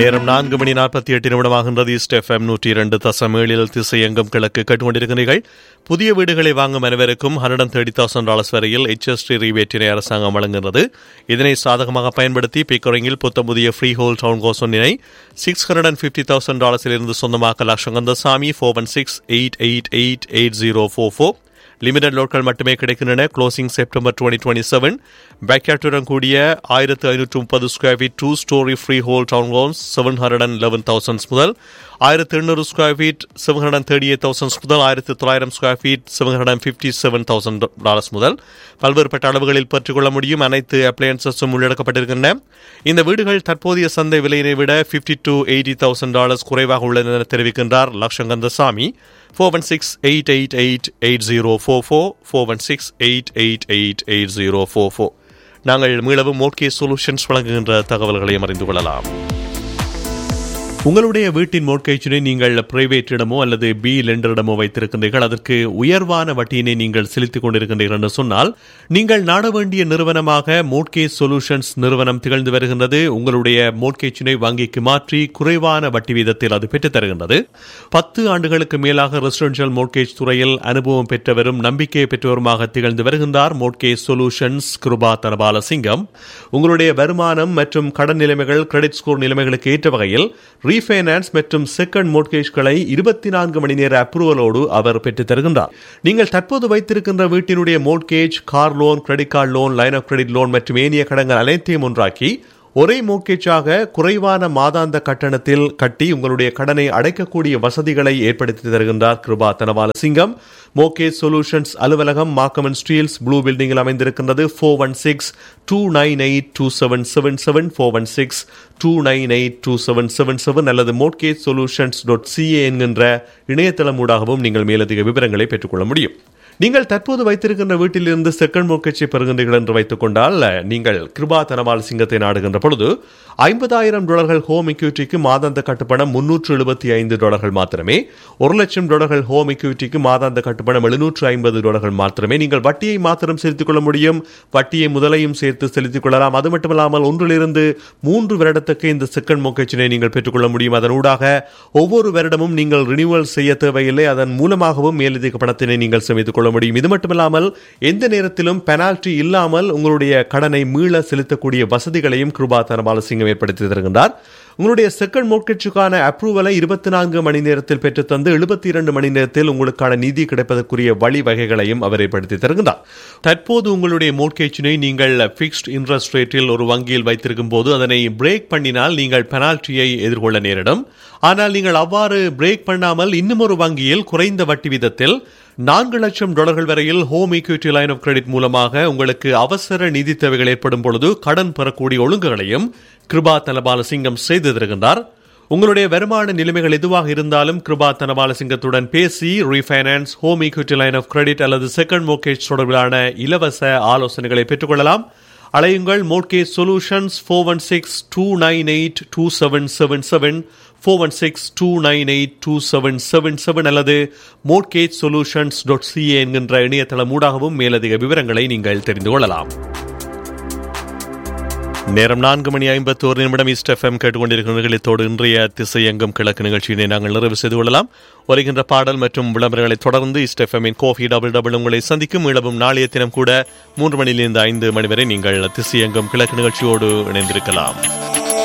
நேரம் நான்கு மணி நாற்பத்தி எட்டு நிமிடமாகின்றது ஈஸ்ட் எஃப்எம் நூற்றி இரண்டு தசம் ஏழில் திசையெங்கும் கிழக்கு கேட்டுக்கொண்டிருக்கிறீர்கள் புதிய வீடுகளை வாங்கும் அனைவருக்கும் hundred and thirty thousand dollars வரையில் ஹெச்எஸ்டி ரீபேட்டினை அரசாங்கம் வழங்குகிறது இதனை சாதகமாக பயன்படுத்தி பிக்கரிங்கில் புத்த புதிய ஃப்ரீ ஹோல் டவுன் கோஸ் ஒன்றினை six hundred and fifty thousand டாலர்ஸில் இருந்து சொந்தமாக்க Latchan Kandasamy four one six eight eight eight eight zero four four limited லோட்கள் மட்டுமே கிடைக்கின்றன closing September twenty twenty seven பேக்யாட்டுடன் கூடிய ஆயிரத்து ஐநூற்று முப்பது square feet two story freehold town loans seven hundred and eleven thousands முதல் ஆயிரத்து எண்ணூறு square feet seven hundred thirty eight thousands முதல் ஆயிரத்து தொள்ளாயிரம் square feet seven hundred and fifty seven thousand dollars முதல் பல்வேறுபட்ட அளவுகளில் பெற்றுக்கொள்ள முடியும் அனைத்து அப்ளையன்சஸும் உள்ளடக்கப்பட்டிருக்கின்றன இந்த வீடுகள் தற்போதைய சந்தை விலையினை விட fifty to eighty thousand dollars குறைவாக உள்ளது என தெரிவிக்கின்றார் Latchan Kandasamy four one six eight eight eight eight zero four four four one six eight eight eight eight zero four four நாங்கள் மீளவும் ஓகே சொல்யூஷன்ஸ் வழங்குகின்ற தகவல்களையும் அறிந்து கொள்ளலாம் உங்களுடைய வீட்டின் மோட்கேஜினை நீங்கள் பிரைவேட்டிடமோ அல்லது பி லெண்டரிடமோ வைத்திருக்கின்றீர்கள் அதற்கு உயர்வான வட்டியினை நீங்கள் செலுத்திக் கொண்டிருக்கின்றீர்கள் என்று சொன்னால் நீங்கள் நாட வேண்டிய நிறுவனமாக மோட்கேஜ் சொல்யூஷன்ஸ் நிறுவனம் திகழ்ந்து வருகின்றது உங்களுடைய மோட்கேஜினை வங்கிக்கு மாற்றி குறைவான வட்டி வீதத்தில் அது பெற்றுத் தருகின்றது பத்து ஆண்டுகளுக்கு மேலாக ரெசிடென்ஷியல் மோட்கேஜ் துறையில் அனுபவம் பெற்றவரும் நம்பிக்கை பெற்றவருமாக திகழ்ந்து வருகின்றார் மோட்கேஜ் சொல்யூஷன்ஸ் கிருபா தனபால சிங்கம் உங்களுடைய வருமானம் மற்றும் கடன் நிலைமைகள் கிரெடிட் ஸ்கோர் நிலைமைகளுக்கு ஏற்ற வகையில் ரீஃபைனான்ஸ் மற்றும் செகண்ட் மோட்கேஜ்களை இருபத்தி நான்கு மணி நேர அப்ரூவலோடு அவர் பெற்றுத் தருகின்றார் நீங்கள் தற்போது வைத்திருக்கின்ற வீட்டினுடைய mortgage car loan credit card loan line of credit loan மற்றும் ஏனைய கடன்கள் அனைத்தையும் ஒன்றாக்கி ஒரே மோட்கேஜாக குறைவான மாதாந்த கட்டணத்தில் கட்டி உங்களுடைய கடனை அடைக்கக்கூடிய வசதிகளை ஏற்படுத்தி தருகின்றார் கிருபா தனவால சிங்கம் மோகேஜ் சொல்யூஷன்ஸ் அலுவலகம் மாக்கமன் ஸ்டீல்ஸ் ப்ளூ பில்டிங்கில் அமைந்திருக்கின்றது four one six two nine eight two seven seven seven four one six two nine eight two seven seven seven அல்லது மோட்கேஜ் சொல்யூஷன்ஸ் டாட் சிஏ என்கின்ற இணையதளம் ஊடாகவும் நீங்கள் மேலதிக விவரங்களை பெற்றுக்கொள்ள முடியும் நீங்கள் தற்போது வைத்திருக்கின்ற வீட்டிலிருந்து செகண்ட் மோக்கேஜை பெறுகின்றீர்கள் என்று வைத்துக் கொண்டால் நீங்கள் கிருபா தனபால் சிங்கத்தை நாடுகின்ற பொழுது ஐம்பதாயிரம் டாலர்கள் ஹோம் இக்யூட்டிக்கு மாதாந்த கட்டுப்பணம் முன்னூற்று எழுபத்தி ஐந்து டாலர்கள் மாத்திரமே ஒரு லட்சம் டாலர்கள் ஹோம் இக்யூட்டிக்கு மாதாந்த கட்டுப்பணம் எழுநூற்று ஐம்பது டாலர்கள் மாத்திரமே நீங்கள் வட்டியை மாத்திரம் செலுத்திக் கொள்ள முடியும் வட்டியை முதலையும் சேர்த்து செலுத்திக் கொள்ளலாம் அது மட்டுமல்லாமல் ஒன்றிலிருந்து மூன்று வருடத்துக்கு இந்த செகண்ட் மோக்கேஜினை நீங்கள் பெற்றுக்கொள்ள முடியும் அதன் ஊடாக ஒவ்வொரு வருடமும் நீங்கள் ரினியூவல் செய்ய தேவையில்லை அதன் மூலமாகவும் மேலதிக பணத்தினை நீங்கள் சேமித்துக் கொள்ள முடியும் இது மட்டுமில்லாமல் எந்த நேரத்திலும் பெனால்டி இல்லாமல் உங்களுடைய கடனை மீள செலுத்தக்கூடிய வசதிகளையும் கிருபா தனபால சிங்கம் ஏற்படுத்தி தருகின்றார் உங்களுடைய செகண்ட் மோட்கேஜுக்கான அப்ரூவலை இருபத்தி நான்கு மணி நேரத்தில் பெற்று தந்து எழுபத்தி இரண்டு மணி நேரத்தில் உங்களுக்கான நிதி கிடைப்பதற்குரிய வழிவகைகளையும் அவர் ஏற்படுத்தி தருகின்றார் தற்போது உங்களுடைய மோட்கேஜினை நீங்கள் பிக்ஸ்ட் இன்ட்ரெஸ்ட் ரேட்டில் ஒரு வங்கியில் வைத்திருக்கும் போது அதனை பிரேக் பண்ணினால் நீங்கள் பெனால்ட்டியை எதிர்கொள்ள நேரிடும் ஆனால் நீங்கள் அவ்வாறு பிரேக் பண்ணாமல் இன்னும் ஒரு வங்கியில் குறைந்த வட்டி விதத்தில் நான்கு லட்சம் டாலர்கள் வரையில் home equity line of credit மூலமாக உங்களுக்கு அவசர நிதி தேவைகள் ஏற்படும் பொழுது கடன் பெறக்கூடிய ஒழுங்குகளையும் கிருபா தனபால சிங்கம் செய்து தருகின்றார் உங்களுடைய வருமான நிலைமைகள் எதுவாக இருந்தாலும் கிருபா தனபால சிங்கத்துடன் பேசி refinance home equity line of credit அல்லது செகண்ட் மோக்கேஜ் தொடர்பிலான இலவச ஆலோசனைகளை பெற்றுக்கொள்ளலாம் அலையுங்கள் mortgage solutions four one six two nine eight two seven seven seven four one six two nine eight two seven seven seven அல்லது மோட்கேஜ் சொல்யூஷன்ஸ் டாட் சிஏ என்கின்ற இணையதளம் ஊடாகவும் மேலதிக விவரங்களை நீங்கள் தெரிந்து கொள்ளலாம் நேரம் நான்கு மணி ஐம்பத்தி ஒரு நிமிடம் ஈஸ்ட் எஃப்எம் கேட்டுக்கொண்டிருக்கிறீர்கள் இத்தோடு இன்றைய திசை எங்கும் கிழக்கு நிகழ்ச்சியினை நாங்கள் நிறைவு செய்து கொள்ளலாம் வருகின்ற பாடல் மற்றும் விளம்பரங்களை தொடர்ந்து ஈஸ்ட் எஃப்எம்மின் கோஃபி டபுள் டபுள் உங்களை சந்திக்கும் இளவும் நாளைய தினம் கூட மூன்று மணியிலிருந்து ஐந்து மணி வரை நீங்கள் திசை எங்கும் கிழக்கு நிகழ்ச்சியோடு இணைந்திருக்கலாம்